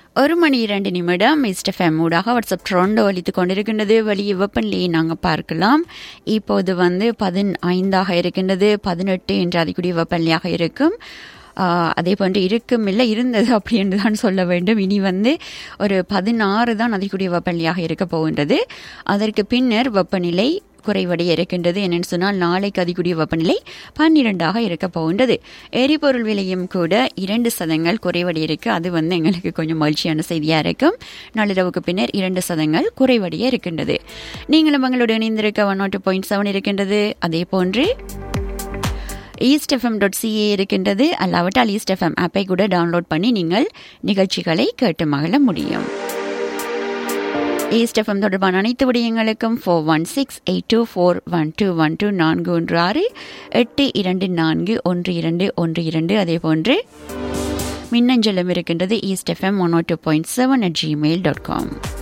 ஒரு மணி இரண்டு நிமிடம் மிஸ்டர் ஃபேம் ஊடாக வாட்ஸ்அப் ட்ரோண்டோ ஒலித்து கொண்டிருக்கின்றது வெளியே வெப்பநிலையை நாங்கள் பார்க்கலாம் இப்போது வந்து பதினைந்தாக இருக்கின்றது பதினெட்டு என்று அதிகூடிய வெப்பநிலையாக இருக்கும் ஆஹ் அதே போன்று இருக்கும் இல்லை இருந்தது அப்படி என்று தான் சொல்ல வேண்டும் இனி வந்து ஒரு பதினாறு தான் அதிகூடிய வெப்பநிலையாக இருக்க போகின்றது அதற்கு பின்னர் வெப்பநிலை குறைவடைய இருக்கின்றது என்னென்னு சொன்னால் நாளைக்கு அதிகூடிய வெப்பநிலை பன்னிரெண்டாக இருக்க போகின்றது எரிபொருள் விலையும் கூட இரண்டு சதங்கள் குறைவடைய இருக்கு அது வந்து எங்களுக்கு கொஞ்சம் மகிழ்ச்சியான செய்தியாக இருக்கும் நள்ளிரவுக்கு பின்னர் இரண்டு சதங்கள் குறைவடைய இருக்கின்றது நீங்களும் எங்களோடு இணைந்திருக்க ஒன் நாட் பாயிண்ட் செவன் இருக்கின்றது அதே போன்று ஈஸ்ட் எஃப்எம் டாட் சிஏ இருக்கின்றது அல்லாவிட்டால் ஈஸ்ட் எஃப்எம் ஆப்பை கூட டவுன்லோட் பண்ணி நீங்கள் நிகழ்ச்சிகளை கேட்டு மகிழ முடியும் ஈஸ்ட் எஃப்எம் தொடர்பான அனைத்து விடயங்களுக்கும் four one six eight two four one two one two நான்கு ஒன்று ஆறு எட்டு இரண்டு நான்கு ஒன்று இரண்டு ஒன்று இரண்டு அதே போன்று மின்னஞ்சலும் இருக்கின்றது East FM one two point seven at Gmail dot com